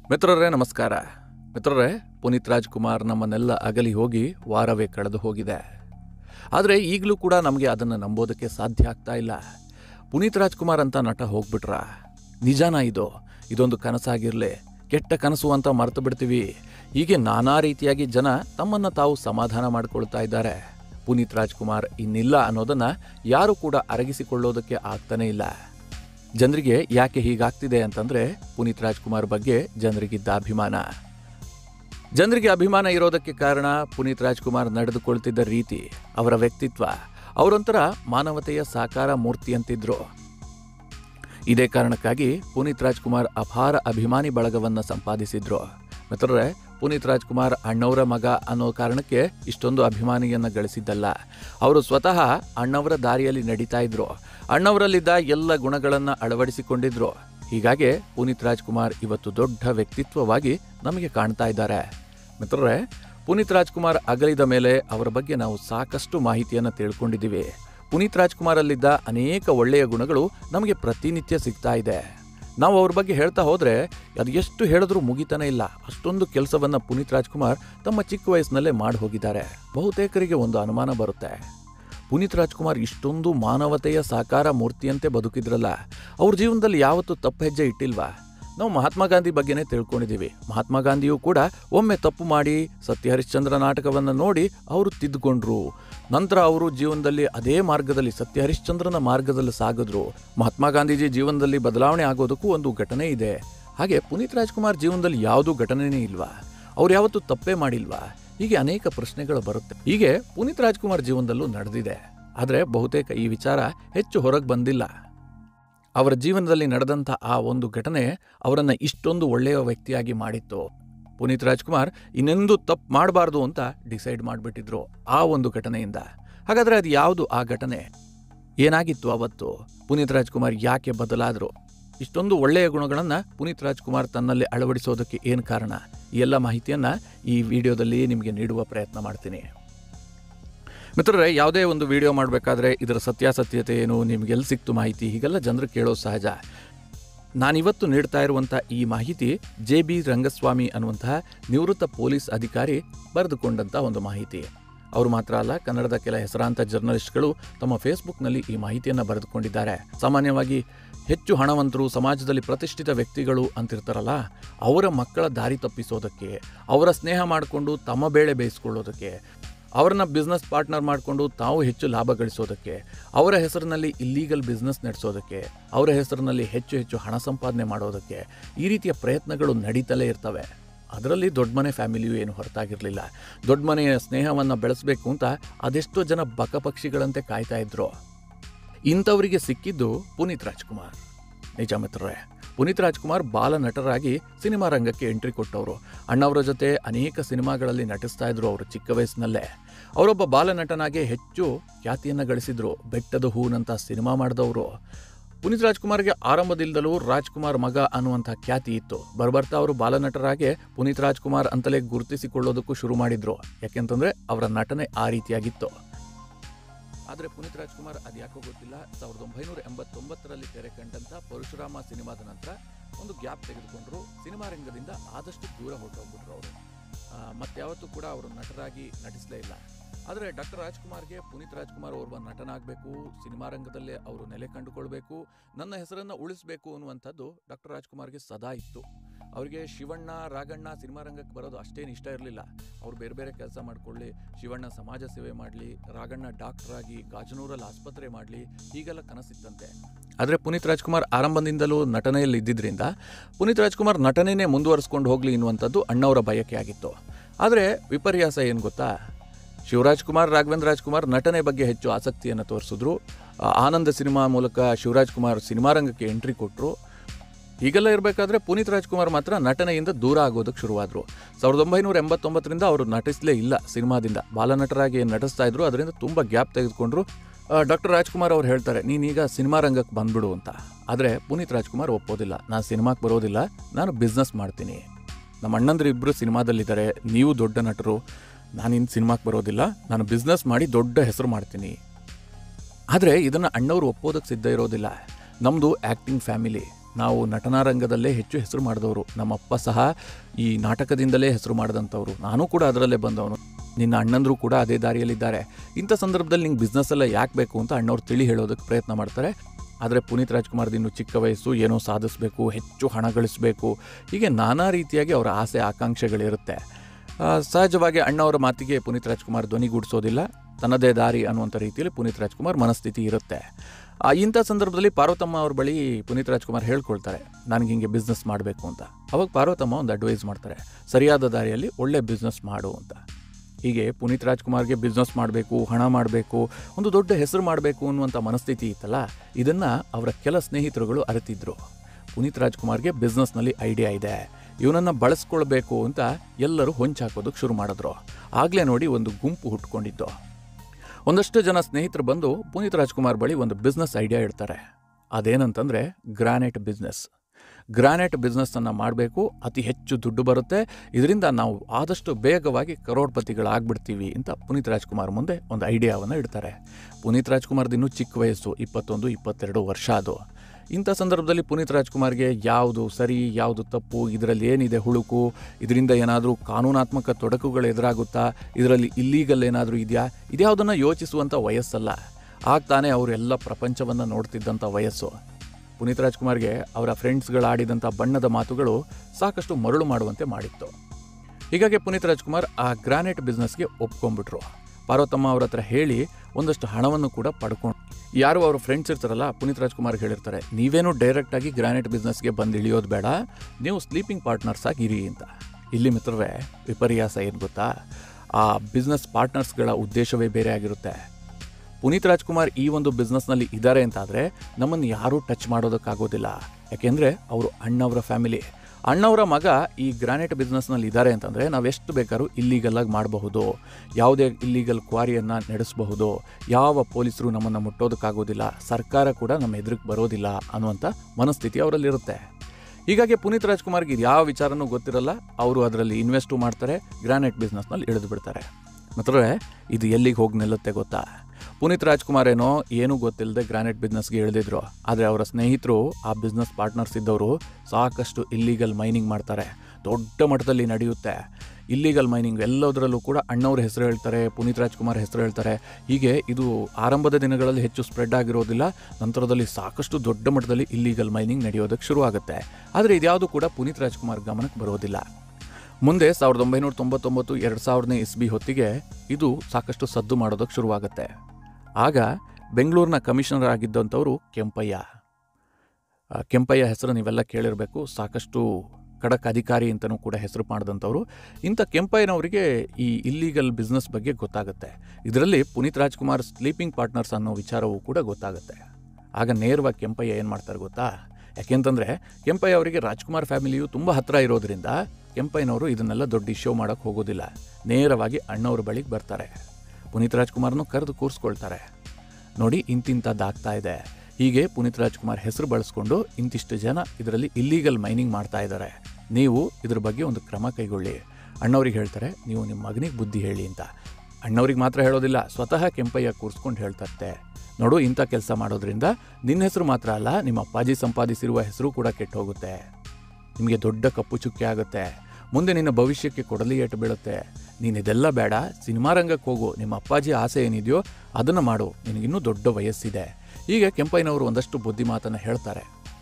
ಮಿತ್ರರೇ ನಮಸ್ಕಾರ ಮಿತ್ರರೇ ಪುನೀತ್ ರಾಜ್ಕುಮಾರ್ ನಮ್ಮನ್ನೆಲ್ಲ ಅಗಲಿ ಹೋಗಿ ವಾರವೇ ಕಳೆದು ಹೋಗಿದೆ ಆದರೆ ಈಗಲೂ ಕೂಡ ನಮಗೆ ಅದನ್ನು ನಂಬೋದಕ್ಕೆ ಸಾಧ್ಯ ಆಗ್ತಾ ಇಲ್ಲ ಪುನೀತ್ ರಾಜ್ಕುಮಾರ್ ಅಂತ ನಟ ಹೋಗ್ಬಿಟ್ರ ನಿಜಾನ ಇದು ಇದೊಂದು ಕನಸಾಗಿರಲಿ ಕೆಟ್ಟ ಕನಸು ಅಂತ ಮರೆತು ಬಿಡ್ತೀವಿ ಹೀಗೆ ನಾನಾ ರೀತಿಯಾಗಿ ಜನ ತಮ್ಮನ್ನು ತಾವು ಸಮಾಧಾನ ಮಾಡಿಕೊಳ್ತಾ ಇದ್ದಾರೆ ಪುನೀತ್ ರಾಜ್ಕುಮಾರ್ ಇನ್ನಿಲ್ಲ ಅನ್ನೋದನ್ನ ಯಾರು ಕೂಡ ಅರಗಿಸಿಕೊಳ್ಳೋದಕ್ಕೆ ಆಗ್ತಾನೇ ಇಲ್ಲ ಜನರಿಗೆ ಯಾಕೆ ಹೀಗಾಗ್ತಿದೆ ಅಂತಂದ್ರೆ ಪುನೀತ್ ರಾಜ್ಕುಮಾರ್ ಬಗ್ಗೆ ಜನರಿಗಿದ್ದ ಅಭಿಮಾನ ಜನರಿಗೆ ಅಭಿಮಾನ ಇರೋದಕ್ಕೆ ಕಾರಣ ಪುನೀತ್ ರಾಜ್ಕುಮಾರ್ ನಡೆದುಕೊಳ್ತಿದ್ದ ರೀತಿ ಅವರ ವ್ಯಕ್ತಿತ್ವ ಅವರೊಂಥರ ಮಾನವತೆಯ ಸಾಕಾರ ಮೂರ್ತಿಯಂತಿದ್ರು ಇದೇ ಕಾರಣಕ್ಕಾಗಿ ಪುನೀತ್ ರಾಜ್ಕುಮಾರ್ ಅಪಾರ ಅಭಿಮಾನಿ ಬಳಗವನ್ನ ಸಂಪಾದಿಸಿದ್ರು ಮಿತ್ರರೇ ಪುನೀತ್ ರಾಜ್ಕುಮಾರ್ ಅಣ್ಣವರ ಮಗ ಅನ್ನೋ ಕಾರಣಕ್ಕೆ ಇಷ್ಟೊಂದು ಅಭಿಮಾನಿಯನ್ನ ಗಳಿಸಿದ್ದಲ್ಲ ಅವರು ಸ್ವತಃ ಅಣ್ಣವರ ದಾರಿಯಲ್ಲಿ ನಡೀತಾ ಇದ್ರು ಅಣ್ಣವರಲ್ಲಿದ್ದ ಎಲ್ಲ ಗುಣಗಳನ್ನ ಅಳವಡಿಸಿಕೊಂಡಿದ್ರು ಹೀಗಾಗಿ ಪುನೀತ್ ರಾಜ್ಕುಮಾರ್ ಇವತ್ತು ದೊಡ್ಡ ವ್ಯಕ್ತಿತ್ವವಾಗಿ ನಮಗೆ ಕಾಣ್ತಾ ಇದ್ದಾರೆ ಮಿತ್ರರೇ ಪುನೀತ್ ರಾಜ್ಕುಮಾರ್ ಅಗಲಿದ ಮೇಲೆ ಅವರ ಬಗ್ಗೆ ನಾವು ಸಾಕಷ್ಟು ಮಾಹಿತಿಯನ್ನು ತಿಳ್ಕೊಂಡಿದ್ದೀವಿ ಪುನೀತ್ ರಾಜ್ಕುಮಾರ್ ಅಲ್ಲಿದ್ದ ಅನೇಕ ಒಳ್ಳೆಯ ಗುಣಗಳು ನಮಗೆ ಪ್ರತಿನಿತ್ಯ ಸಿಗ್ತಾ ಇದೆ ನಾವು ಅವ್ರ ಬಗ್ಗೆ ಹೇಳ್ತಾ ಹೋದ್ರೆ ಅದು ಎಷ್ಟು ಹೇಳಿದ್ರೂ ಮುಗಿತಾನೆ ಇಲ್ಲ ಅಷ್ಟೊಂದು ಕೆಲಸವನ್ನ ಪುನೀತ್ ರಾಜ್ಕುಮಾರ್ ತಮ್ಮ ಚಿಕ್ಕ ವಯಸ್ಸಿನಲ್ಲೇ ಮಾಡಿ ಹೋಗಿದ್ದಾರೆ ಬಹುತೇಕರಿಗೆ ಒಂದು ಅನುಮಾನ ಬರುತ್ತೆ ಪುನೀತ್ ರಾಜ್ಕುಮಾರ್ ಇಷ್ಟೊಂದು ಮಾನವತೆಯ ಸಾಕಾರ ಮೂರ್ತಿಯಂತೆ ಬದುಕಿದ್ರಲ್ಲ ಅವ್ರ ಜೀವನದಲ್ಲಿ ಯಾವತ್ತೂ ತಪ್ಪು ಹೆಜ್ಜೆ ಇಟ್ಟಿಲ್ವಾ ನಾವು ಮಹಾತ್ಮ ಗಾಂಧಿ ಬಗ್ಗೆನೇ ತಿಳ್ಕೊಂಡಿದ್ದೀವಿ ಮಹಾತ್ಮ ಗಾಂಧಿಯೂ ಕೂಡ ಒಮ್ಮೆ ತಪ್ಪು ಮಾಡಿ ಸತ್ಯ ಹರಿಶ್ಚಂದ್ರ ನಾಟಕವನ್ನು ನೋಡಿ ಅವರು ತಿದ್ದುಕೊಂಡ್ರು ನಂತರ ಅವರು ಜೀವನದಲ್ಲಿ ಅದೇ ಮಾರ್ಗದಲ್ಲಿ ಸತ್ಯ ಹರಿಶ್ಚಂದ್ರನ ಮಾರ್ಗದಲ್ಲಿ ಸಾಗಿದ್ರು ಮಹಾತ್ಮ ಗಾಂಧೀಜಿ ಜೀವನದಲ್ಲಿ ಬದಲಾವಣೆ ಆಗೋದಕ್ಕೂ ಒಂದು ಘಟನೆ ಇದೆ ಹಾಗೆ ಪುನೀತ್ ರಾಜ್ಕುಮಾರ್ ಜೀವನದಲ್ಲಿ ಯಾವುದೂ ಘಟನೆನೇ ಇಲ್ವಾ ಅವ್ರು ಯಾವತ್ತೂ ತಪ್ಪೇ ಮಾಡಿಲ್ವಾ ಹೀಗೆ ಅನೇಕ ಪ್ರಶ್ನೆಗಳು ಬರುತ್ತೆ ಹೀಗೆ ಪುನೀತ್ ರಾಜ್ಕುಮಾರ್ ಜೀವನದಲ್ಲೂ ನಡೆದಿದೆ ಆದರೆ ಬಹುತೇಕ ಈ ವಿಚಾರ ಹೆಚ್ಚು ಹೊರಗೆ ಬಂದಿಲ್ಲ ಅವರ ಜೀವನದಲ್ಲಿ ನಡೆದಂಥ ಆ ಒಂದು ಘಟನೆ ಅವರನ್ನು ಇಷ್ಟೊಂದು ಒಳ್ಳೆಯ ವ್ಯಕ್ತಿಯಾಗಿ ಮಾಡಿತ್ತು ಪುನೀತ್ ರಾಜ್ಕುಮಾರ್ ಇನ್ನೆಂದೂ ತಪ್ಪು ಮಾಡಬಾರ್ದು ಅಂತ ಡಿಸೈಡ್ ಮಾಡಿಬಿಟ್ಟಿದ್ರು ಆ ಒಂದು ಘಟನೆಯಿಂದ ಹಾಗಾದರೆ ಅದು ಯಾವುದು ಆ ಘಟನೆ ಏನಾಗಿತ್ತು ಅವತ್ತು ಪುನೀತ್ ರಾಜ್ಕುಮಾರ್ ಯಾಕೆ ಬದಲಾದರು ಇಷ್ಟೊಂದು ಒಳ್ಳೆಯ ಗುಣಗಳನ್ನು ಪುನೀತ್ ರಾಜ್ಕುಮಾರ್ ತನ್ನಲ್ಲಿ ಅಳವಡಿಸೋದಕ್ಕೆ ಏನು ಕಾರಣ ಈ ಎಲ್ಲ ಮಾಹಿತಿಯನ್ನು ಈ ವಿಡಿಯೋದಲ್ಲಿ ನಿಮಗೆ ನೀಡುವ ಪ್ರಯತ್ನ ಮಾಡ್ತೀನಿ ಮಿತ್ರರೇ ಯಾವುದೇ ಒಂದು ವಿಡಿಯೋ ಮಾಡಬೇಕಾದ್ರೆ ಇದರ ಸತ್ಯಾಸತ್ಯತೆ ಏನು ನಿಮ್ಗೆ ಎಲ್ಲಿ ಸಿಕ್ತು ಮಾಹಿತಿ ಹೀಗೆಲ್ಲ ಜನರು ಕೇಳೋದು ಸಹಜ ನಾನಿವತ್ತು ನೀಡ್ತಾ ಇರುವಂಥ ಈ ಮಾಹಿತಿ ಜೆ ಬಿ ರಂಗಸ್ವಾಮಿ ಅನ್ನುವಂತಹ ನಿವೃತ್ತ ಪೊಲೀಸ್ ಅಧಿಕಾರಿ ಬರೆದುಕೊಂಡಂಥ ಒಂದು ಮಾಹಿತಿ ಅವರು ಮಾತ್ರ ಅಲ್ಲ ಕನ್ನಡದ ಕೆಲ ಹೆಸರಾಂತ ಜರ್ನಲಿಸ್ಟ್ಗಳು ತಮ್ಮ ಫೇಸ್ಬುಕ್ನಲ್ಲಿ ಈ ಮಾಹಿತಿಯನ್ನು ಬರೆದುಕೊಂಡಿದ್ದಾರೆ ಸಾಮಾನ್ಯವಾಗಿ ಹೆಚ್ಚು ಹಣವಂತರು ಸಮಾಜದಲ್ಲಿ ಪ್ರತಿಷ್ಠಿತ ವ್ಯಕ್ತಿಗಳು ಅಂತಿರ್ತಾರಲ್ಲ ಅವರ ಮಕ್ಕಳ ದಾರಿ ತಪ್ಪಿಸೋದಕ್ಕೆ ಅವರ ಸ್ನೇಹ ಮಾಡಿಕೊಂಡು ತಮ್ಮ ಬೇಳೆ ಬೇಯಿಸ್ಕೊಳ್ಳೋದಕ್ಕೆ ಅವರನ್ನ ಬಿಸ್ನೆಸ್ ಪಾರ್ಟ್ನರ್ ಮಾಡಿಕೊಂಡು ತಾವು ಹೆಚ್ಚು ಲಾಭ ಗಳಿಸೋದಕ್ಕೆ ಅವರ ಹೆಸರಿನಲ್ಲಿ ಇಲ್ಲೀಗಲ್ ಬಿಸ್ನೆಸ್ ನಡೆಸೋದಕ್ಕೆ ಅವರ ಹೆಸರಿನಲ್ಲಿ ಹೆಚ್ಚು ಹೆಚ್ಚು ಹಣ ಸಂಪಾದನೆ ಮಾಡೋದಕ್ಕೆ ಈ ರೀತಿಯ ಪ್ರಯತ್ನಗಳು ನಡೀತಲೇ ಇರ್ತವೆ ಅದರಲ್ಲಿ ದೊಡ್ಡ ಮನೆ ಫ್ಯಾಮಿಲಿಯು ಏನು ಹೊರತಾಗಿರಲಿಲ್ಲ ದೊಡ್ಡ ಮನೆಯ ಸ್ನೇಹವನ್ನು ಬೆಳೆಸಬೇಕು ಅಂತ ಅದೆಷ್ಟೋ ಜನ ಬಕಪಕ್ಷಿಗಳಂತೆ ಕಾಯ್ತಾ ಇದ್ರು ಇಂಥವರಿಗೆ ಸಿಕ್ಕಿದ್ದು ಪುನೀತ್ ರಾಜ್ಕುಮಾರ್ ನಿಜ ಮಿತ್ರರೇ ಪುನೀತ್ ರಾಜ್ಕುಮಾರ್ ಬಾಲ ನಟರಾಗಿ ಸಿನಿಮಾ ರಂಗಕ್ಕೆ ಎಂಟ್ರಿ ಕೊಟ್ಟವರು ಅಣ್ಣವರ ಜೊತೆ ಅನೇಕ ಸಿನಿಮಾಗಳಲ್ಲಿ ನಟಿಸ್ತಾ ಇದ್ರು ಅವರು ಚಿಕ್ಕ ವಯಸ್ಸಿನಲ್ಲೇ ಅವರೊಬ್ಬ ಬಾಲ ನಟನಾಗಿ ಹೆಚ್ಚು ಖ್ಯಾತಿಯನ್ನು ಗಳಿಸಿದ್ರು ಬೆಟ್ಟದ ಹೂನಂತ ಸಿನಿಮಾ ಮಾಡಿದವರು ಪುನೀತ್ ರಾಜ್ಕುಮಾರ್ಗೆ ಆರಂಭದಿಂದಲೂ ರಾಜ್ಕುಮಾರ್ ಮಗ ಅನ್ನುವಂಥ ಖ್ಯಾತಿ ಇತ್ತು ಬರ್ಬರ್ತಾ ಅವರು ಬಾಲನಟರಾಗೆ ಪುನೀತ್ ರಾಜ್ಕುಮಾರ್ ಅಂತಲೇ ಗುರುತಿಸಿಕೊಳ್ಳೋದಕ್ಕೂ ಶುರು ಮಾಡಿದ್ರು ಯಾಕೆಂತಂದ್ರೆ ಅವರ ನಟನೆ ಆ ರೀತಿಯಾಗಿತ್ತು ಆದರೆ ಪುನೀತ್ ರಾಜ್ಕುಮಾರ್ ಅದ್ಯಾಕೋ ಗೊತ್ತಿಲ್ಲ ಸಾವಿರದ ಒಂಬೈನೂರ ಎಂಬತ್ತೊಂಬತ್ತರಲ್ಲಿ ತೆರೆ ಕಂಡಂಥ ಪರಶುರಾಮ ಸಿನಿಮಾದ ನಂತರ ಒಂದು ಗ್ಯಾಪ್ ತೆಗೆದುಕೊಂಡ್ರು ಸಿನಿಮಾ ರಂಗದಿಂದ ಆದಷ್ಟು ದೂರ ಹೊರಟೋಗ್ಬಿಟ್ರು ಅವರು ಮತ್ತಾವತ್ತೂ ಕೂಡ ಅವರು ನಟರಾಗಿ ನಟಿಸಲೇ ಇಲ್ಲ ಆದರೆ ಡಾಕ್ಟರ್ ರಾಜ್ಕುಮಾರ್ಗೆ ಪುನೀತ್ ರಾಜ್ಕುಮಾರ್ ಓರ್ವ ನಟನಾಗಬೇಕು ಸಿನಿಮಾ ರಂಗದಲ್ಲೇ ಅವರು ನೆಲೆ ಕಂಡುಕೊಳ್ಬೇಕು ನನ್ನ ಹೆಸರನ್ನು ಉಳಿಸಬೇಕು ಅನ್ನುವಂಥದ್ದು ಡಾಕ್ಟರ್ ರಾಜ್ಕುಮಾರ್ಗೆ ಸದಾ ಇತ್ತು ಅವರಿಗೆ ಶಿವಣ್ಣ ರಾಗಣ್ಣ ಸಿನಿಮಾ ರಂಗಕ್ಕೆ ಬರೋದು ಅಷ್ಟೇನು ಇಷ್ಟ ಇರಲಿಲ್ಲ ಅವ್ರು ಬೇರೆ ಬೇರೆ ಕೆಲಸ ಮಾಡ್ಕೊಳ್ಳಿ ಶಿವಣ್ಣ ಸಮಾಜ ಸೇವೆ ಮಾಡಲಿ ರಾಗಣ್ಣ ಡಾಕ್ಟರ್ ಆಗಿ ಗಾಜನೂರಲ್ಲಿ ಆಸ್ಪತ್ರೆ ಮಾಡಲಿ ಹೀಗೆಲ್ಲ ಕನಸಿತ್ತಂತೆ ಆದರೆ ಪುನೀತ್ ರಾಜ್ಕುಮಾರ್ ಆರಂಭದಿಂದಲೂ ನಟನೆಯಲ್ಲಿ ಇದ್ದಿದ್ದರಿಂದ ಪುನೀತ್ ರಾಜ್ಕುಮಾರ್ ನಟನೆನೇ ಮುಂದುವರಿಸ್ಕೊಂಡು ಹೋಗಲಿ ಎನ್ನುವಂಥದ್ದು ಅಣ್ಣವರ ಬಯಕೆ ಆಗಿತ್ತು ಆದರೆ ವಿಪರ್ಯಾಸ ಏನು ಗೊತ್ತಾ ಶಿವರಾಜ್ ಕುಮಾರ್ ರಾಘವೇಂದ್ರ ರಾಜ್ಕುಮಾರ್ ನಟನೆ ಬಗ್ಗೆ ಹೆಚ್ಚು ಆಸಕ್ತಿಯನ್ನು ತೋರಿಸಿದ್ರು ಆ, ಆನಂದ ಸಿನಿಮಾ ಮೂಲಕ ಶಿವರಾಜ್ ಕುಮಾರ್ ಸಿನಿಮಾ ರಂಗಕ್ಕೆ ಎಂಟ್ರಿ ಕೊಟ್ಟರು ಹೀಗೆಲ್ಲ ಇರಬೇಕಾದ್ರೆ ಪುನೀತ್ ರಾಜ್ಕುಮಾರ್ ಮಾತ್ರ ನಟನೆಯಿಂದ ದೂರ ಆಗೋದಕ್ಕೆ ಶುರುವಾದರು ಸಾವಿರದ ಒಂಬೈನೂರ ಎಂಬತ್ತೊಂಬತ್ತರಿಂದ ಅವರು ನಟಿಸಲೇ ಇಲ್ಲ ಸಿನಿಮಾದಿಂದ ಬಾಲನಟರಾಗಿ ಏನು ನಟಿಸ್ತಾ ಇದ್ರು ಅದರಿಂದ ತುಂಬ ಗ್ಯಾಪ್ ತೆಗೆದುಕೊಂಡ್ರು ಡಾಕ್ಟರ್ ರಾಜ್ಕುಮಾರ್ ಅವ್ರು ಹೇಳ್ತಾರೆ ನೀನೀಗ ಸಿನಿಮಾ ರಂಗಕ್ಕೆ ಬಂದ್ಬಿಡು ಅಂತ ಆದರೆ ಪುನೀತ್ ರಾಜ್ಕುಮಾರ್ ಒಪ್ಪೋದಿಲ್ಲ ನಾನು ಸಿನಿಮಾಕ್ಕೆ ಬರೋದಿಲ್ಲ ನಾನು ಬಿಸ್ನೆಸ್ ಮಾಡ್ತೀನಿ ನಮ್ಮ ಅಣ್ಣಂದ್ರು ಇಬ್ಬರು ಸಿನಿಮಾದಲ್ಲಿದ್ದಾರೆ ನೀವು ದೊಡ್ಡ ನಟರು ನಾನಿನ್ನು ಸಿನಿಮಾಕ್ಕೆ ಬರೋದಿಲ್ಲ ನಾನು ಬಿಸ್ನೆಸ್ ಮಾಡಿ ದೊಡ್ಡ ಹೆಸರು ಮಾಡ್ತೀನಿ ಆದರೆ ಇದನ್ನು ಅಣ್ಣವರು ಒಪ್ಪೋದಕ್ಕೆ ಸಿದ್ಧ ಇರೋದಿಲ್ಲ ನಮ್ಮದು ಆ್ಯಕ್ಟಿಂಗ್ ಫ್ಯಾಮಿಲಿ ನಾವು ನಟನಾ ರಂಗದಲ್ಲೇ ಹೆಚ್ಚು ಹೆಸರು ಮಾಡಿದವರು ನಮ್ಮಪ್ಪ ಸಹ ಈ ನಾಟಕದಿಂದಲೇ ಹೆಸರು ಮಾಡಿದಂಥವ್ರು ನಾನು ಕೂಡ ಅದರಲ್ಲೇ ಬಂದವನು ನಿನ್ನ ಅಣ್ಣಂದರು ಕೂಡ ಅದೇ ದಾರಿಯಲ್ಲಿದ್ದಾರೆ ಇಂಥ ಸಂದರ್ಭದಲ್ಲಿ ನಿಂಗೆ ಬಿಸ್ನೆಸ್ ಎಲ್ಲ ಯಾಕೆ ಬೇಕು ಅಂತ ಅಣ್ಣವ್ರು ತಿಳಿ ಹೇಳೋದಕ್ಕೆ ಪ್ರಯತ್ನ ಮಾಡ್ತಾರೆ ಆದರೆ ಪುನೀತ್ ರಾಜ್ಕುಮಾರ್ದು ಇನ್ನೂ ಚಿಕ್ಕ ವಯಸ್ಸು ಏನೋ ಸಾಧಿಸಬೇಕು ಹೆಚ್ಚು ಹಣ ಗಳಿಸಬೇಕು ಹೀಗೆ ನಾನಾ ರೀತಿಯಾಗಿ ಅವರ ಆಸೆ ಆಕಾಂಕ್ಷೆಗಳಿರುತ್ತೆ ಆ, ಸಹಜವಾಗಿ ಅಣ್ಣವರ ಮಾತಿಗೆ ಪುನೀತ್ ರಾಜ್ಕುಮಾರ್ ಧ್ವನಿಗೂಡಿಸೋದಿಲ್ಲ ತನ್ನದೇ ದಾರಿ ಅನ್ನುವಂಥ ರೀತಿಯಲ್ಲಿ ಪುನೀತ್ ರಾಜ್ಕುಮಾರ್ ಮನಸ್ಥಿತಿ ಇರುತ್ತೆ ಆ, ಇಂಥ ಸಂದರ್ಭದಲ್ಲಿ ಪಾರ್ವತಮ್ಮ ಅವ್ರ ಬಳಿ ಪುನೀತ್ ರಾಜ್ಕುಮಾರ್ ಹೇಳ್ಕೊಳ್ತಾರೆ ನನಗೆ ಹಿಂಗೆ ಬಿಸ್ನೆಸ್ ಮಾಡಬೇಕು ಅಂತ ಅವಾಗ ಪಾರ್ವತಮ್ಮ ಒಂದು ಅಡ್ವೈಸ್ ಮಾಡ್ತಾರೆ ಸರಿಯಾದ ದಾರಿಯಲ್ಲಿ ಒಳ್ಳೆ ಬಿಸ್ನೆಸ್ ಮಾಡು ಅಂತ ಹೀಗೆ ಪುನೀತ್ ರಾಜ್ಕುಮಾರ್ಗೆ ಬಿಸ್ನೆಸ್ ಮಾಡಬೇಕು ಹಣ ಮಾಡಬೇಕು ಒಂದು ದೊಡ್ಡ ಹೆಸರು ಮಾಡಬೇಕು ಅನ್ನುವಂಥ ಮನಸ್ಥಿತಿ ಇತ್ತಲ್ಲ ಇದನ್ನು ಅವರ ಕೆಲ ಸ್ನೇಹಿತರುಗಳು ಅರಿತಿದ್ರು ಪುನೀತ್ ರಾಜ್ಕುಮಾರ್ಗೆ ಬಿಸ್ನೆಸ್ನಲ್ಲಿ ಐಡಿಯಾ ಇದೆ ಇವನನ್ನು ಬಳಸ್ಕೊಳ್ಬೇಕು ಅಂತ ಎಲ್ಲರೂ ಹೊಂಚಾಕೋದಕ್ಕೆ ಶುರು ಮಾಡಿದ್ರು ಆಗಲೇ ನೋಡಿ ಒಂದು ಗುಂಪು ಹುಟ್ಕೊಂಡಿದ್ದು ಒಂದಷ್ಟು ಜನ ಸ್ನೇಹಿತರು ಬಂದು ಪುನೀತ್ ರಾಜ್ಕುಮಾರ್ ಬಳಿ ಒಂದು ಬಿಸ್ನೆಸ್ ಐಡಿಯಾ ಇಡ್ತಾರೆ ಅದೇನಂತಂದರೆ ಗ್ರಾನೈಟ್ ಬಿಸ್ನೆಸ್ ಗ್ರಾನೈಟ್ ಬಿಸ್ನೆಸ್ಸನ್ನು ಮಾಡಬೇಕು ಅತಿ ಹೆಚ್ಚು ದುಡ್ಡು ಬರುತ್ತೆ ಇದರಿಂದ ನಾವು ಆದಷ್ಟು ಬೇಗವಾಗಿ ಕರೋಡ್ಪತಿಗಳಾಗ್ಬಿಡ್ತೀವಿ ಅಂತ ಪುನೀತ್ ರಾಜ್ಕುಮಾರ್ ಮುಂದೆ ಒಂದು ಐಡಿಯಾವನ್ನು ಇಡ್ತಾರೆ ಪುನೀತ್ ರಾಜ್ಕುಮಾರ್ದು ಇನ್ನೂ ಚಿಕ್ಕ ವಯಸ್ಸು ಇಪ್ಪತ್ತೊಂದು ಇಪ್ಪತ್ತೆರಡು ವರ್ಷ ಅದು ಇಂಥ ಸಂದರ್ಭದಲ್ಲಿ ಪುನೀತ್ ರಾಜ್ಕುಮಾರ್ಗೆ ಯಾವುದು ಸರಿ ಯಾವುದು ತಪ್ಪು ಇದರಲ್ಲಿ ಏನಿದೆ ಹುಳುಕು ಇದರಿಂದ ಏನಾದರೂ ಕಾನೂನಾತ್ಮಕ ತೊಡಕುಗಳು ಎದುರಾಗುತ್ತಾ ಇದರಲ್ಲಿ ಇಲ್ಲೀಗಲ್ ಏನಾದರೂ ಇದೆಯಾ ಇದ್ಯಾವುದನ್ನು ಯೋಚಿಸುವಂಥ ವಯಸ್ಸಲ್ಲ ಆಗ ತಾನೇ ಅವರೆಲ್ಲ ಪ್ರಪಂಚವನ್ನು ನೋಡ್ತಿದ್ದಂಥ ವಯಸ್ಸು ಪುನೀತ್ ರಾಜ್ಕುಮಾರ್ಗೆ ಅವರ ಫ್ರೆಂಡ್ಸ್ಗಳಾಡಿದಂಥ ಬಣ್ಣದ ಮಾತುಗಳು ಸಾಕಷ್ಟು ಮರಳು ಮಾಡುವಂತೆ ಮಾಡಿತ್ತು ಹೀಗಾಗಿ ಪುನೀತ್ ರಾಜ್ಕುಮಾರ್ ಆ ಗ್ರಾನೈಟ್ ಬಿಸ್ನೆಸ್ಗೆ ಒಪ್ಕೊಂಡ್ಬಿಟ್ರು ಪಾರ್ವತಮ್ಮ ಅವ್ರ ಹತ್ರ ಹೇಳಿ ಒಂದಷ್ಟು ಹಣವನ್ನು ಕೂಡ ಪಡ್ಕೊಂಡು ಯಾರು ಅವ್ರ ಫ್ರೆಂಡ್ಸ್ ಇರ್ತಾರಲ್ಲ ಪುನೀತ್ ರಾಜ್ಕುಮಾರ್ಗೆ ಹೇಳಿರ್ತಾರೆ ನೀವೇನು ಡೈರೆಕ್ಟಾಗಿ ಗ್ರಾನೈಟ್ ಬಿಸ್ನೆಸ್ಗೆ ಬಂದು ಇಳಿಯೋದು ಬೇಡ ನೀವು ಸ್ಲೀಪಿಂಗ್ ಪಾರ್ಟ್ನರ್ಸ್ ಆಗಿ ಇರಿ ಅಂತ ಇಲ್ಲಿ ಮಿತ್ರರೇ ವಿಪರ್ಯಾಸ ಏನು ಗೊತ್ತಾ ಆ ಬಿಸ್ನೆಸ್ ಪಾರ್ಟ್ನರ್ಸ್ಗಳ ಉದ್ದೇಶವೇ ಬೇರೆ ಆಗಿರುತ್ತೆ ಪುನೀತ್ ರಾಜ್ಕುಮಾರ್ ಈ ಒಂದು ಬಿಸ್ನೆಸ್ನಲ್ಲಿ ಇದ್ದಾರೆ ಅಂತಾದರೆ ನಮ್ಮನ್ನು ಯಾರೂ ಟಚ್ ಮಾಡೋದಕ್ಕಾಗೋದಿಲ್ಲ ಯಾಕೆಂದರೆ ಅವರು ಅಣ್ಣವರ ಫ್ಯಾಮಿಲಿ ಅಣ್ಣವರ ಮಗ ಈ ಗ್ರಾನೈಟ್ ಬಿಸ್ನೆಸ್ನಲ್ಲಿ ಇದ್ದಾರೆ ಅಂತಂದರೆ ನಾವೆಷ್ಟು ಬೇಕಾದ್ರೂ ಇಲ್ಲೀಗಲಾಗಿ ಮಾಡಬಹುದು ಯಾವುದೇ ಇಲ್ಲೀಗಲ್ ಕ್ವಾರಿಯನ್ನು ನಡೆಸಬಹುದು ಯಾವ ಪೊಲೀಸರು ನಮ್ಮನ್ನು ಮುಟ್ಟೋದಕ್ಕಾಗೋದಿಲ್ಲ ಸರ್ಕಾರ ಕೂಡ ನಮ್ಮ ಎದುರಿಗೆ ಬರೋದಿಲ್ಲ ಅನ್ನುವಂಥ ಮನಸ್ಥಿತಿ ಅವರಲ್ಲಿರುತ್ತೆ ಹೀಗಾಗಿ ಪುನೀತ್ ರಾಜ್ಕುಮಾರ್ಗೆ ಇದು ಯಾವ ವಿಚಾರನೂ ಗೊತ್ತಿರಲ್ಲ ಅವರು ಅದರಲ್ಲಿ ಇನ್ವೆಸ್ಟು ಮಾಡ್ತಾರೆ ಗ್ರಾನೈಟ್ ಬಿಸ್ನೆಸ್ನಲ್ಲಿ ಇಳಿದು ಬಿಡ್ತಾರೆ ಮಾತ್ರ ಇದು ಎಲ್ಲಿಗೆ ಹೋಗಿ ನಿಲ್ಲುತ್ತೆ ಗೊತ್ತಾ ಪುನೀತ್ ರಾಜ್ಕುಮಾರ್ ಏನೋ ಏನೂ ಗೊತ್ತಿಲ್ಲದೆ ಗ್ರಾನೈಟ್ ಬಿಸ್ನೆಸ್ಗೆ ಇಳಿದಿದ್ರು ಆದರೆ ಅವರ ಸ್ನೇಹಿತರು ಆ ಬಿಸ್ನೆಸ್ ಪಾರ್ಟ್ನರ್ಸ್ ಇದ್ದವರು ಸಾಕಷ್ಟು ಇಲ್ಲೀಗಲ್ ಮೈನಿಂಗ್ ಮಾಡ್ತಾರೆ ದೊಡ್ಡ ಮಟ್ಟದಲ್ಲಿ ನಡೆಯುತ್ತೆ ಇಲ್ಲೀಗಲ್ ಮೈನಿಂಗ್ ಎಲ್ಲದರಲ್ಲೂ ಕೂಡ ಅಣ್ಣವ್ರ ಹೆಸರು ಹೇಳ್ತಾರೆ ಪುನೀತ್ ರಾಜ್ಕುಮಾರ್ ಹೆಸರು ಹೇಳ್ತಾರೆ ಹೀಗೆ ಇದು ಆರಂಭದ ದಿನಗಳಲ್ಲಿ ಹೆಚ್ಚು ಸ್ಪ್ರೆಡ್ ಆಗಿರೋದಿಲ್ಲ ನಂತರದಲ್ಲಿ ಸಾಕಷ್ಟು ದೊಡ್ಡ ಮಟ್ಟದಲ್ಲಿ ಇಲ್ಲೀಗಲ್ ಮೈನಿಂಗ್ ನಡೆಯೋದಕ್ಕೆ ಶುರು ಆಗುತ್ತೆ ಆದರೆ ಇದ್ಯಾವುದು ಕೂಡ ಪುನೀತ್ ರಾಜ್ಕುಮಾರ್ ಗಮನಕ್ಕೆ ಬರೋದಿಲ್ಲ ಮುಂದೆ ಸಾವಿರದ ಒಂಬೈನೂರ ತೊಂಬತ್ತೊಂಬತ್ತು ಎರಡು ಸಾವಿರನೇ ಇಸ್ಬಿ ಹೊತ್ತಿಗೆ ಇದು ಸಾಕಷ್ಟು ಸದ್ದು ಮಾಡೋದಕ್ಕೆ ಶುರುವಾಗುತ್ತೆ ಆಗ ಬೆಂಗಳೂರಿನ ಕಮಿಷನರ್ ಆಗಿದ್ದಂಥವರು ಕೆಂಪಯ್ಯ ಆ, ಕೆಂಪಯ್ಯ ಹೆಸರು ನೀವೆಲ್ಲ ಕೇಳಿರಬೇಕು ಸಾಕಷ್ಟು ಖಡಕ್ ಅಧಿಕಾರಿ ಅಂತಲೂ ಕೂಡ ಹೆಸರು ಮಾಡಿದಂಥವ್ರು ಇಂಥ ಕೆಂಪಯ್ಯನವರಿಗೆ ಈ ಇಲ್ಲೀಗಲ್ ಬಿಸ್ನೆಸ್ ಬಗ್ಗೆ ಗೊತ್ತಾಗುತ್ತೆ ಇದರಲ್ಲಿ ಪುನೀತ್ ರಾಜ್ಕುಮಾರ್ ಸ್ಲೀಪಿಂಗ್ ಪಾರ್ಟ್ನರ್ಸ್ ಅನ್ನೋ ವಿಚಾರವೂ ಕೂಡ ಗೊತ್ತಾಗುತ್ತೆ ಆಗ ನೇರವಾಗಿ ಕೆಂಪಯ್ಯ ಏನು ಮಾಡ್ತಾರೆ ಗೊತ್ತಾ ಯಾಕೆಂತಂದರೆ ಕೆಂಪಯ್ಯ ಅವರಿಗೆ ರಾಜ್ಕುಮಾರ್ ಫ್ಯಾಮಿಲಿಯು ತುಂಬ ಹತ್ತಿರ ಇರೋದ್ರಿಂದ ಕೆಂಪಯ್ಯನವರು ಇದನ್ನೆಲ್ಲ ದೊಡ್ಡ ಇಶ್ಯೂ ಮಾಡೋಕ್ಕೆ ಹೋಗೋದಿಲ್ಲ ನೇರವಾಗಿ ಅಣ್ಣವ್ರ ಬಳಿಗೆ ಬರ್ತಾರೆ ಪುನೀತ್ ರಾಜ್ಕುಮಾರ್ನು ಕರೆದು ಕೂರಿಸ್ಕೊಳ್ತಾರೆ ನೋಡಿ ಇಂತಿಂಥದ್ದಾಗ್ತಾ ಇದೆ ಹೀಗೆ ಪುನೀತ್ ರಾಜ್ಕುಮಾರ್ ಹೆಸರು ಬಳಸ್ಕೊಂಡು ಇಂತಿಷ್ಟು ಜನ ಇದರಲ್ಲಿ ಇಲ್ಲೀಗಲ್ ಮೈನಿಂಗ್ ಮಾಡ್ತಾ ಇದ್ದಾರೆ ನೀವು ಇದ್ರ ಬಗ್ಗೆ ಒಂದು ಕ್ರಮ ಕೈಗೊಳ್ಳಿ ಅಣ್ಣವ್ರಿಗೆ ಹೇಳ್ತಾರೆ ನೀವು ನಿಮ್ಮ ಮಗನಿಗೆ ಬುದ್ಧಿ ಹೇಳಿ ಅಂತ ಅಣ್ಣವ್ರಿಗೆ ಮಾತ್ರ ಹೇಳೋದಿಲ್ಲ ಸ್ವತಃ ಕೆಂಪಯ್ಯ ಕೂರಿಸ್ಕೊಂಡು ಹೇಳ್ತತ್ತೆ ನೋಡು ಇಂಥ ಕೆಲಸ ಮಾಡೋದ್ರಿಂದ ನಿನ್ನ ಹೆಸರು ಮಾತ್ರ ಅಲ್ಲ ನಿಮ್ಮ ಅಪ್ಪಾಜಿ ಸಂಪಾದಿಸಿರುವ ಹೆಸರು ಕೂಡ ಕೆಟ್ಟು ಹೋಗುತ್ತೆ ನಿಮಗೆ ದೊಡ್ಡ ಕಪ್ಪು ಚುಕ್ಕೆ ಆಗುತ್ತೆ ಮುಂದೆ ನಿನ್ನ ಭವಿಷ್ಯಕ್ಕೆ ಕೊಡಲಿ ಏಟು ಬೀಳುತ್ತೆ ನೀನು ಇದೆಲ್ಲ ಬೇಡ ಸಿನಿಮಾ ರಂಗಕ್ಕೆ ಹೋಗು ನಿಮ್ಮ ಅಪ್ಪಾಜಿ ಆಸೆ ಏನಿದೆಯೋ ಅದನ್ನು ಮಾಡು ನಿನಗಿನ್ನೂ ದೊಡ್ಡ ವಯಸ್ಸಿದೆ ಹೀಗೆ ಕೆಂಪಯ್ಯನವರು ಒಂದಷ್ಟು ಬುದ್ಧಿ ಮಾತನ್ನು ಹೇಳ್ತಾರೆ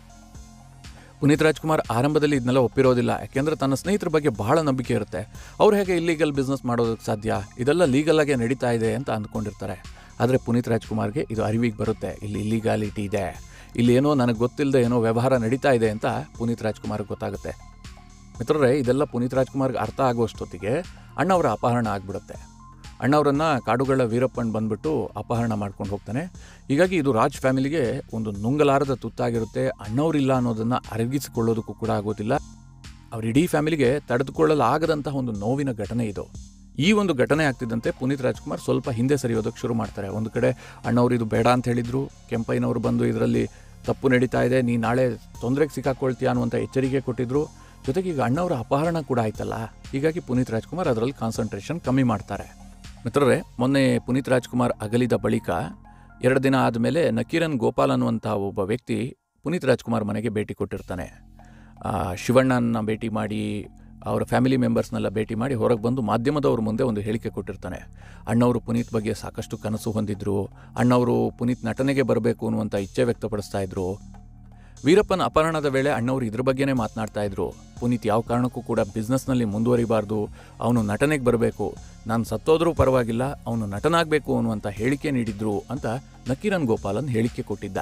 ಪುನೀತ್ ರಾಜ್ಕುಮಾರ್ ಆರಂಭದಲ್ಲಿ ಇದನ್ನೆಲ್ಲ ಒಪ್ಪಿರೋದಿಲ್ಲ ಯಾಕೆಂದರೆ ತನ್ನ ಸ್ನೇಹಿತರ ಬಗ್ಗೆ ಬಹಳ ನಂಬಿಕೆ ಇರುತ್ತೆ ಅವ್ರು ಹೇಗೆ ಇಲ್ಲೀಗಲ್ ಬಿಸ್ನೆಸ್ ಮಾಡೋದಕ್ಕೆ ಸಾಧ್ಯ ಇದೆಲ್ಲ ಲೀಗಲಾಗೆ ನಡೀತಾ ಇದೆ ಅಂತ ಅಂದ್ಕೊಂಡಿರ್ತಾರೆ ಆದರೆ ಪುನೀತ್ ರಾಜ್ಕುಮಾರ್ಗೆ ಇದು ಅರಿವಿಗೆ ಬರುತ್ತೆ ಇಲ್ಲಿ ಇಲ್ಲಿಗಾಲಿಟಿ ಇದೆ ಇಲ್ಲಿ ಏನೋ ನನಗೆ ಗೊತ್ತಿಲ್ಲದೆ ಏನೋ ವ್ಯವಹಾರ ನಡೀತಾ ಇದೆ ಅಂತ ಪುನೀತ್ ರಾಜ್ಕುಮಾರ್ಗೆ ಗೊತ್ತಾಗುತ್ತೆ ಮಿತ್ರರೇ ಇದೆಲ್ಲ ಪುನೀತ್ ರಾಜ್ಕುಮಾರ್ಗೆ ಅರ್ಥ ಆಗುವಷ್ಟೊತ್ತಿಗೆ ಅಣ್ಣವರ ಅಪಹರಣ ಆಗಿಬಿಡುತ್ತೆ ಅಣ್ಣವರನ್ನು ಕಾಡುಗಳ ವೀರಪ್ಪನ್ ಬಂದ್ಬಿಟ್ಟು ಅಪಹರಣ ಮಾಡ್ಕೊಂಡು ಹೋಗ್ತಾನೆ ಹೀಗಾಗಿ ಇದು ರಾಜ್ ಫ್ಯಾಮಿಲಿಗೆ ಒಂದು ನುಂಗಲಾರದ ತುತ್ತಾಗಿರುತ್ತೆ ಅಣ್ಣವರಿಲ್ಲ ಅನ್ನೋದನ್ನು ಅರಗಿಸಿಕೊಳ್ಳೋದಕ್ಕೂ ಕೂಡ ಆಗೋದಿಲ್ಲ ಅವ್ರ ಇಡೀ ಫ್ಯಾಮಿಲಿಗೆ ತಡೆದುಕೊಳ್ಳಲಾಗದಂತಹ ಒಂದು ನೋವಿನ ಘಟನೆ ಇದು ಈ ಒಂದು ಘಟನೆ ಆಗ್ತಿದ್ದಂತೆ ಪುನೀತ್ ರಾಜ್ಕುಮಾರ್ ಸ್ವಲ್ಪ ಹಿಂದೆ ಸರಿಯೋದಕ್ಕೆ ಶುರು ಮಾಡ್ತಾರೆ ಒಂದು ಕಡೆ ಅಣ್ಣವ್ರು ಇದು ಬೇಡ ಅಂತ ಹೇಳಿದ್ರು ಕೆಂಪಯ್ಯನವರು ಬಂದು ಇದರಲ್ಲಿ ತಪ್ಪು ನಡೀತಾ ಇದೆ ನೀ ನಾಳೆ ತೊಂದರೆಗೆ ಸಿಕ್ಕಾಕೊಳ್ತೀಯ ಅನ್ನುವಂಥ ಎಚ್ಚರಿಕೆ ಕೊಟ್ಟಿದ್ರು ಜೊತೆಗೆ ಈಗ ಅಣ್ಣವರ ಅಪಹರಣ ಕೂಡ ಆಯ್ತಲ್ಲ ಹೀಗಾಗಿ ಪುನೀತ್ ರಾಜ್ಕುಮಾರ್ ಅದರಲ್ಲಿ ಕಾನ್ಸಂಟ್ರೇಷನ್ ಕಮ್ಮಿ ಮಾಡ್ತಾರೆ ಮಿತ್ರರೇ ಮೊನ್ನೆ ಪುನೀತ್ ರಾಜ್ಕುಮಾರ್ ಅಗಲಿದ ಬಳಿಕ ಎರಡು ದಿನ ಆದಮೇಲೆ ನಕೀರನ್ ಗೋಪಾಲ್ ಅನ್ನುವಂಥ ಒಬ್ಬ ವ್ಯಕ್ತಿ ಪುನೀತ್ ರಾಜ್ಕುಮಾರ್ ಮನೆಗೆ ಭೇಟಿ ಕೊಟ್ಟಿರ್ತಾನೆ ಆ, ಶಿವಣ್ಣನ ಭೇಟಿ ಮಾಡಿ ಅವರ ಫ್ಯಾಮಿಲಿ ಮೆಂಬರ್ಸ್ನೆಲ್ಲ ಭೇಟಿ ಮಾಡಿ ಹೊರಗೆ ಬಂದು ಮಾಧ್ಯಮದವ್ರ ಮುಂದೆ ಒಂದು ಹೇಳಿಕೆ ಕೊಟ್ಟಿರ್ತಾನೆ ಅಣ್ಣವರು ಪುನೀತ್ ಬಗ್ಗೆ ಸಾಕಷ್ಟು ಕನಸು ಹೊಂದಿದ್ರು ಅಣ್ಣವರು ಪುನೀತ್ ನಟನೆಗೆ ಬರಬೇಕು ಅನ್ನುವಂಥ ಇಚ್ಛೆ ವ್ಯಕ್ತಪಡಿಸ್ತಾ ಇದ್ರು ವೀರಪ್ಪನ ಅಪಹರಣದ ವೇಳೆ ಅಣ್ಣವರು ಇದ್ರ ಬಗ್ಗೆನೇ ಮಾತನಾಡ್ತಾ ಇದ್ರು ಪುನೀತ್ ಯಾವ ಕಾರಣಕ್ಕೂ ಕೂಡ ಬಿಸ್ನೆಸ್ನಲ್ಲಿ ಮುಂದುವರಿಬಾರ್ದು ಅವನು ನಟನೆಗೆ ಬರಬೇಕು ನಾನು ಸತ್ತೋದ್ರೂ ಪರವಾಗಿಲ್ಲ ಅವನು ನಟನಾಗಬೇಕು ಅನ್ನುವಂಥ ಹೇಳಿಕೆ ನೀಡಿದ್ರು ಅಂತ ನಕೀರನ್ ಗೋಪಾಲನ್ ಹೇಳಿಕೆ ಕೊಟ್ಟಿದ್ದ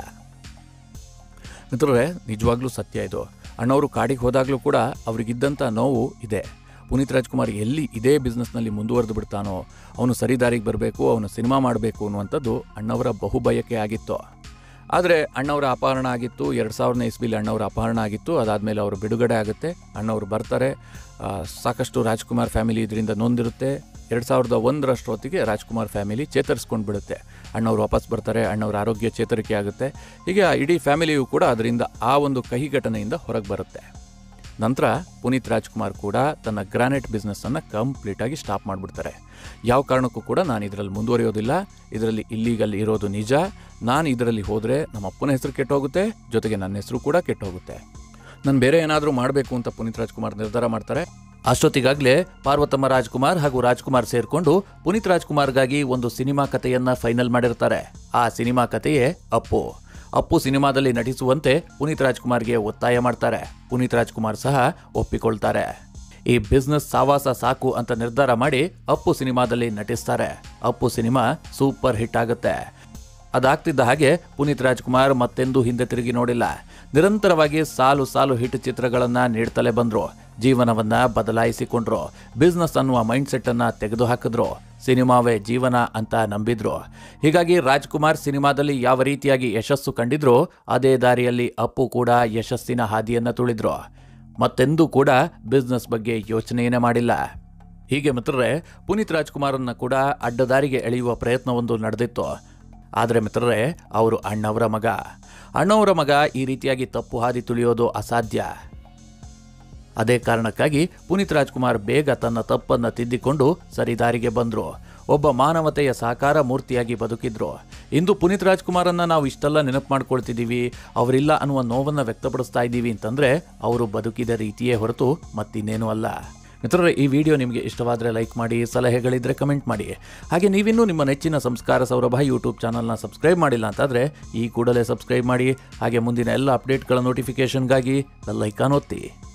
ಮಿತ್ರರೇ ನಿಜವಾಗ್ಲೂ ಸತ್ಯ ಇದು ಅಣ್ಣವರು ಕಾಡಿಗೆ ಹೋದಾಗಲೂ ಕೂಡ ಅವರಿಗಿದ್ದಂಥ ನೋವು ಇದೆ ಪುನೀತ್ ರಾಜ್ಕುಮಾರ್ ಎಲ್ಲಿ ಇದೇ ಬಿಸ್ನೆಸ್ನಲ್ಲಿ ಮುಂದುವರೆದು ಬಿಡ್ತಾನೋ ಅವನು ಸರಿದಾರಿಗೆ ಬರಬೇಕು ಅವನು ಸಿನಿಮಾ ಮಾಡಬೇಕು ಅನ್ನುವಂಥದ್ದು ಅಣ್ಣವರ ಬಹುಬಯಕೆ ಆಗಿತ್ತು ಆದರೆ ಅಣ್ಣವರ ಅಪಹರಣ ಆಗಿತ್ತು ಎರಡು ಸಾವಿರನೇ ಇಸ್ವಿಲಿ ಅಣ್ಣವರ ಅಪಹರಣ ಆಗಿತ್ತು ಅದಾದಮೇಲೆ ಅವರು ಬಿಡುಗಡೆ ಆಗುತ್ತೆ ಅಣ್ಣವರು ಬರ್ತಾರೆ ಆ, ಸಾಕಷ್ಟು ರಾಜ್ಕುಮಾರ್ ಫ್ಯಾಮಿಲಿ ಇದರಿಂದ ನೊಂದಿರುತ್ತೆ ಎರಡು ಸಾವಿರದ ಒಂದರಷ್ಟೊತ್ತಿಗೆ ರಾಜ್ಕುಮಾರ್ ಫ್ಯಾಮಿಲಿ ಚೇತರಿಸ್ಕೊಂಡು ಬಿಡುತ್ತೆ ಅಣ್ಣವ್ರು ವಾಪಸ್ ಬರ್ತಾರೆ ಅಣ್ಣವ್ರ ಆರೋಗ್ಯ ಚೇತರಿಕೆ ಆಗುತ್ತೆ ಹೀಗೆ ಆ ಇಡೀ ಫ್ಯಾಮಿಲಿಯು ಕೂಡ ಅದರಿಂದ ಆ ಒಂದು ಕಹಿ ಘಟನೆಯಿಂದ ಹೊರಗೆ ಬರುತ್ತೆ ನಂತರ ಪುನೀತ್ ರಾಜ್ಕುಮಾರ್ ಕೂಡ ತನ್ನ ಗ್ರಾನೈಟ್ ಬಿಸ್ನೆಸ್ಸನ್ನು ಕಂಪ್ಲೀಟಾಗಿ ಸ್ಟಾಪ್ ಮಾಡಿಬಿಡ್ತಾರೆ ಯಾವ ಕಾರಣಕ್ಕೂ ಕೂಡ ನಾನು ಇದರಲ್ಲಿ ಮುಂದುವರಿಯೋದಿಲ್ಲ ಇದರಲ್ಲಿ ಇಲ್ಲೀಗಲ್ ಇರೋದು ನಿಜ ನಾನು ಇದರಲ್ಲಿ ಹೋದರೆ ನಮ್ಮ ಅಪ್ಪನ ಹೆಸರು ಕೆಟ್ಟೋಗುತ್ತೆ ಜೊತೆಗೆ ನನ್ನ ಹೆಸರು ಕೂಡ ಕೆಟ್ಟೋಗುತ್ತೆ ನಾನು ಬೇರೆ ಏನಾದರೂ ಮಾಡಬೇಕು ಅಂತ ಪುನೀತ್ ರಾಜ್ಕುಮಾರ್ ನಿರ್ಧಾರ ಮಾಡ್ತಾರೆ ಅಷ್ಟೊತ್ತಿಗಾಗಲೇ ಪಾರ್ವತಮ್ಮ ರಾಜ್ಕುಮಾರ್ ಹಾಗೂ ರಾಜ್ಕುಮಾರ್ ಸೇರಿಕೊಂಡು ಪುನೀತ್ ರಾಜ್ಕುಮಾರ್ಗಾಗಿ ಒಂದು ಸಿನಿಮಾ ಕಥೆಯನ್ನ ಫೈನಲ್ ಮಾಡಿರ್ತಾರೆ ಆ ಸಿನಿಮಾ ಕಥೆಯೇ ಅಪ್ಪು ಅಪ್ಪು ಸಿನಿಮಾದಲ್ಲಿ ನಟಿಸುವಂತೆ ಪುನೀತ್ ರಾಜ್ಕುಮಾರ್ಗೆ ಒತ್ತಾಯ ಮಾಡ್ತಾರೆ ಪುನೀತ್ ರಾಜ್ಕುಮಾರ್ ಸಹ ಒಪ್ಪಿಕೊಳ್ತಾರೆ ಈ ಬಿಸ್ನೆಸ್ ಸಾವಾಸ ಸಾಕು ಅಂತ ನಿರ್ಧಾರ ಮಾಡಿ ಅಪ್ಪು ಸಿನಿಮಾದಲ್ಲಿ ನಟಿಸ್ತಾರೆ ಅಪ್ಪು ಸಿನಿಮಾ ಸೂಪರ್ ಹಿಟ್ ಆಗುತ್ತೆ ಅದಾಗ್ತಿದ್ದ ಹಾಗೆ ಪುನೀತ್ ರಾಜ್ಕುಮಾರ್ ಮತ್ತೆಂದೂ ಹಿಂದೆ ತಿರುಗಿ ನೋಡಿಲ್ಲ ನಿರಂತರವಾಗಿ ಸಾಲು ಸಾಲು ಹಿಟ್ ಚಿತ್ರಗಳನ್ನ ನೀಡ್ತಲೇ ಬಂದ್ರು ಜೀವನವನ್ನ ಬದಲಾಯಿಸಿಕೊಂಡ್ರು ಬಿಸ್ನೆಸ್ ಅನ್ನುವ ಮೈಂಡ್ ಸೆಟ್ ಅನ್ನ ತೆಗೆದು ಹಾಕಿದ್ರು ಸಿನಿಮಾವೇ ಜೀವನ ಅಂತ ನಂಬಿದ್ರು ಹೀಗಾಗಿ ರಾಜ್ಕುಮಾರ್ ಸಿನಿಮಾದಲ್ಲಿ ಯಾವ ರೀತಿಯಾಗಿ ಯಶಸ್ಸು ಕಂಡಿದ್ರು ಅದೇ ದಾರಿಯಲ್ಲಿ ಅಪ್ಪು ಕೂಡ ಯಶಸ್ಸಿನ ಹಾದಿಯನ್ನ ತುಳಿದ್ರು ಮತ್ತೆಂದೂ ಕೂಡ ಬಿಸ್ನೆಸ್ ಬಗ್ಗೆ ಯೋಚನೆಯೇ ಮಾಡಿಲ್ಲ ಹೀಗೆ ಮಿತ್ರರೇ ಪುನೀತ್ ರಾಜ್ಕುಮಾರನ್ನ ಕೂಡ ಅಡ್ಡದಾರಿಗೆ ಎಳೆಯುವ ಪ್ರಯತ್ನವೊಂದು ನಡೆದಿತ್ತು ಆದರೆ ಮಿತ್ರರೇ ಅವರು ಅಣ್ಣವರ ಮಗ ಅಣ್ಣವರ ಮಗ ಈ ರೀತಿಯಾಗಿ ತಪ್ಪು ಹಾದಿ ತುಳಿಯೋದು ಅಸಾಧ್ಯ ಅದೇ ಕಾರಣಕ್ಕಾಗಿ ಪುನೀತ್ ರಾಜ್ಕುಮಾರ್ ಬೇಗ ತನ್ನ ತಪ್ಪನ್ನು ತಿದ್ದಿಕೊಂಡು ಸರಿದಾರಿಗೆ ಬಂದ್ರು ಒಬ್ಬ ಮಾನವತೆಯ ಸಾಕಾರ ಮೂರ್ತಿಯಾಗಿ ಬದುಕಿದ್ರು ಇಂದು ಪುನೀತ್ ರಾಜ್ಕುಮಾರನ್ನ ನಾವು ಇಷ್ಟೆಲ್ಲ ನೆನಪು ಮಾಡ್ಕೊಳ್ತಿದ್ದೀವಿ ಅವರಿಲ್ಲ ಅನ್ನುವ ನೋವನ್ನು ವ್ಯಕ್ತಪಡಿಸ್ತಾ ಇದ್ದೀವಿ ಅಂತಂದ್ರೆ ಅವರು ಬದುಕಿದ ರೀತಿಯೇ ಹೊರತು ಮತ್ತಿನ್ನೇನೂ ಅಲ್ಲ ಮಿತ್ರರೇ ಈ ವಿಡಿಯೋ ನಿಮಗೆ ಇಷ್ಟವಾದರೆ ಲೈಕ್ ಮಾಡಿ ಸಲಹೆಗಳಿದ್ರೆ ಕಮೆಂಟ್ ಮಾಡಿ ಹಾಗೆ ನೀವಿನ್ನೂ ನಿಮ್ಮ ನೆಚ್ಚಿನ ಸಂಸ್ಕಾರ ಸೌರಭ ಯೂಟ್ಯೂಬ್ ಚಾನಲ್ನ ಸಬ್ಸ್ಕ್ರೈಬ್ ಮಾಡಿಲ್ಲ ಅಂತಾದರೆ ಈ ಕೂಡಲೇ ಸಬ್ಸ್ಕ್ರೈಬ್ ಮಾಡಿ ಹಾಗೆ ಮುಂದಿನ ಎಲ್ಲ ಅಪ್ಡೇಟ್ಗಳ ನೋಟಿಫಿಕೇಷನ್ಗಾಗಿ ಬೆಲ್ ಐಕಾನ್ ಒತ್ತಿ